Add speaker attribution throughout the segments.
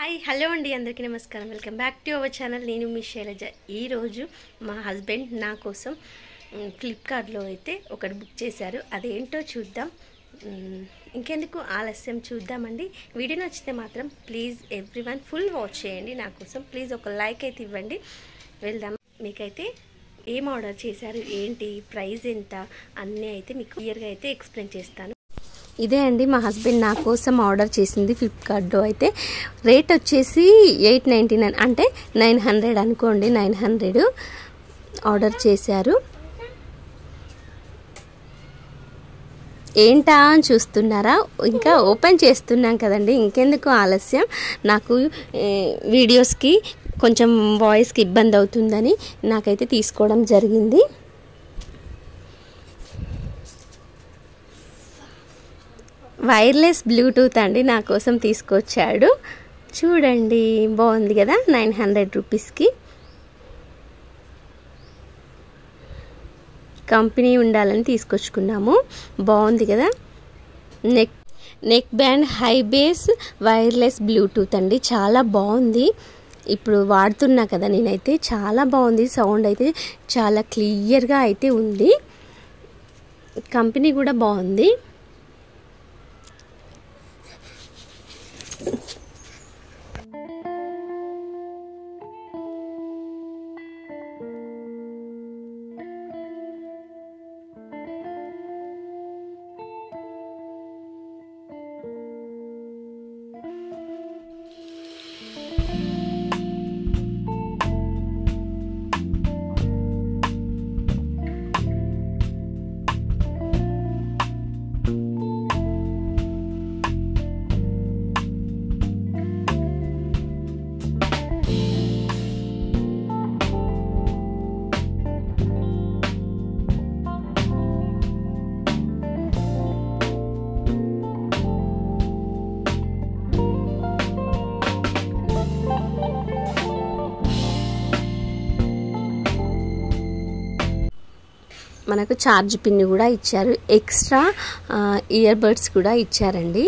Speaker 1: hi hello అండి అందరికీ నమస్కారం welcome back to our channel నేను మీ శైలజ ఈరోజు మా హస్బెండ్ నా కోసం మ్, ఫ్లిప్కార్ట్లో అయితే ఒకటి బుక్ చేశారు అదేంటో చూద్దాం మ్, ఇంకెందుకు ఆలస్యం చూద్దామండి వీడియో నచ్చితే మాత్రం please everyone full watch చేయండి నా కోసం ప్లీజ్ ఒక లైక్ అయితే ఇవ్వండి వెళ్దాం మీకైతే ఏం ఆర్డర్ చేశారు ఏంటి ప్రైస్ ఎంత అన్నీ అయితే మీకు క్లియర్గా అయితే ఎక్స్ప్లెయిన్ చేస్తాను ఇదే అండి మా హస్బెండ్ నా కోసం ఆర్డర్ చేసింది ఫ్లిప్కార్ట్లో అయితే రేట్ వచ్చేసి ఎయిట్ నైంటీ నైన్ అంటే నైన్ హండ్రెడ్ అనుకోండి నైన్ హండ్రెడ్ ఆర్డర్ చేశారు ఏంటా అని చూస్తున్నారా ఇంకా ఓపెన్ చేస్తున్నాం కదండి ఇంకెందుకు ఆలస్యం నాకు ఏ, వీడియోస్కి కొంచెం వాయిస్కి ఇబ్బంది అవుతుందని నాకైతే తీసుకోవడం జరిగింది వైర్లెస్ బ్లూటూత్ అండి నా కోసం తీసుకొచ్చాడు చూడండి బాగుంది కదా నైన్ హండ్రెడ్ రూపీస్కి కంపెనీ ఉండాలని తీసుకొచ్చుకున్నాము బాగుంది కదా neck neck band high bass wireless Bluetooth అండి చాలా బాగుంది ఇప్పుడు వాడుతున్నా కదా నేనైతే చాలా బాగుంది సౌండ్ అయితే చాలా క్లియర్గా అయితే ఉంది కంపెనీ కూడా బాగుంది మనకు ఛార్జ్ పిన్ కూడా ఇచ్చారు ఎక్స్ట్రా ఇయర్ బడ్స్ కూడా ఇచ్చారండి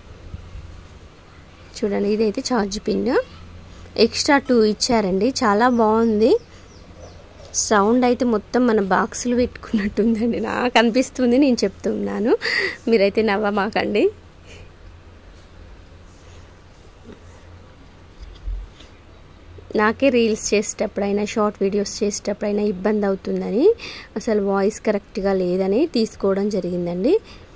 Speaker 1: చూడండి ఇదైతే ఛార్జ్ పిన్ ఎక్స్ట్రా టూ ఇచ్చారండి చాలా బాగుంది సౌండ్ అయితే మొత్తం మన బాక్సులు పెట్టుకున్నట్టుందండి నాకు అనిపిస్తుంది నేను చెప్తున్నాను మీరైతే నవ్వమాకండి నాకే రీల్స్ చేసేటప్పుడైనా షార్ట్ వీడియోస్ చేసేటప్పుడైనా ఇబ్బంది అవుతుందని అసలు వాయిస్ కరెక్ట్గా లేదని తీసుకోవడం జరిగిందండి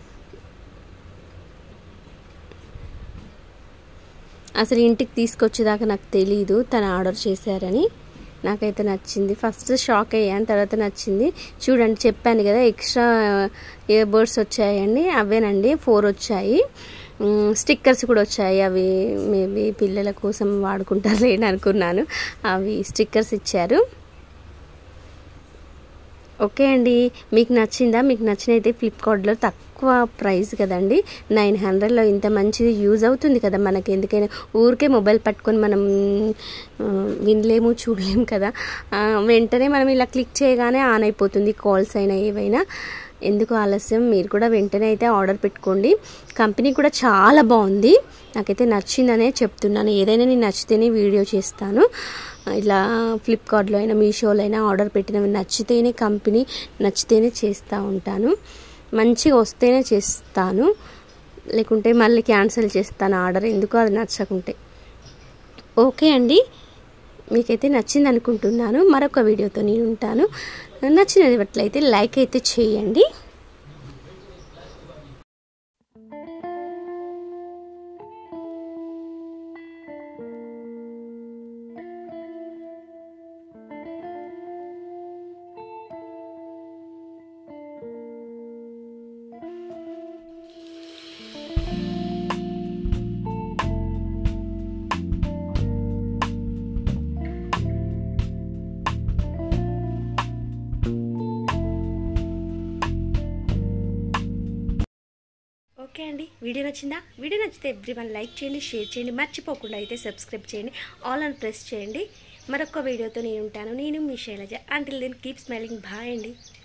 Speaker 1: అసలు ఇంటికి తీసుకొచ్చేదాకా నాకు తెలీదు తను ఆర్డర్ చేశారని నాకైతే నచ్చింది ఫస్ట్ షాక్ అయ్యాను తర్వాత నచ్చింది చూడండి చెప్పాను కదా ఎక్స్ట్రా ఇయర్ బర్డ్స్ వచ్చాయండి అవేనండి ఫోర్ వచ్చాయి స్టిక్కర్స్ కూడా వచ్చాయి అవి మేబీ పిల్లల కోసం వాడుకుంటారు అనుకున్నాను అవి స్టిక్కర్స్ ఇచ్చారు ఓకే అండి మీకు నచ్చిందా మీకు నచ్చినైతే ఫ్లిప్కార్ట్లో తక్కువ ప్రైస్ కదండి నైన్ హండ్రెడ్లో ఇంత మంచిది యూజ్ అవుతుంది కదా మనకి ఎందుకైనా ఊరికే మొబైల్ పట్టుకొని మనం ఆ, వినలేము చూడలేము కదా ఆ, వెంటనే మనం ఇలా క్లిక్ చేయగానే ఆన్ అయిపోతుంది కాల్స్ అయినా ఏవైనా ఎందుకు ఆలస్యం మీరు కూడా వెంటనే అయితే ఆర్డర్ పెట్టుకోండి కంపెనీ కూడా చాలా బాగుంది నాకైతే నచ్చిందనే చెప్తున్నాను ఏదైనా నేను నచ్చితేనే వీడియో చేస్తాను ఇలా ఫ్లిప్కార్ట్లో అయినా మీషోలో అయినా ఆర్డర్ పెట్టినవి నచ్చితేనే కంపెనీ నచ్చితేనే చేస్తూ ఉంటాను మంచిగా వస్తేనే చేస్తాను లేకుంటే మళ్ళీ క్యాన్సిల్ చేస్తాను ఆర్డర్ ఎందుకు అది నచ్చకుంటే ఓకే అండి మీకైతే నచ్చింది అనుకుంటున్నాను మరొక వీడియోతో నేను ఉంటాను నచ్చినట్లయితే లైక్ అయితే చేయండి ఓకే అండి వీడియో నచ్చిందా వీడియో నచ్చితే ఎవ్రీ వన్ లైక్ చేయండి షేర్ చేయండి మర్చిపోకుండా అయితే సబ్స్క్రైబ్ చేయండి ఆల్ అని ప్రెస్ చేయండి మరొక వీడియోతో నేను ఉంటాను నేను మీ Shailaja until then keep smiling bye అండి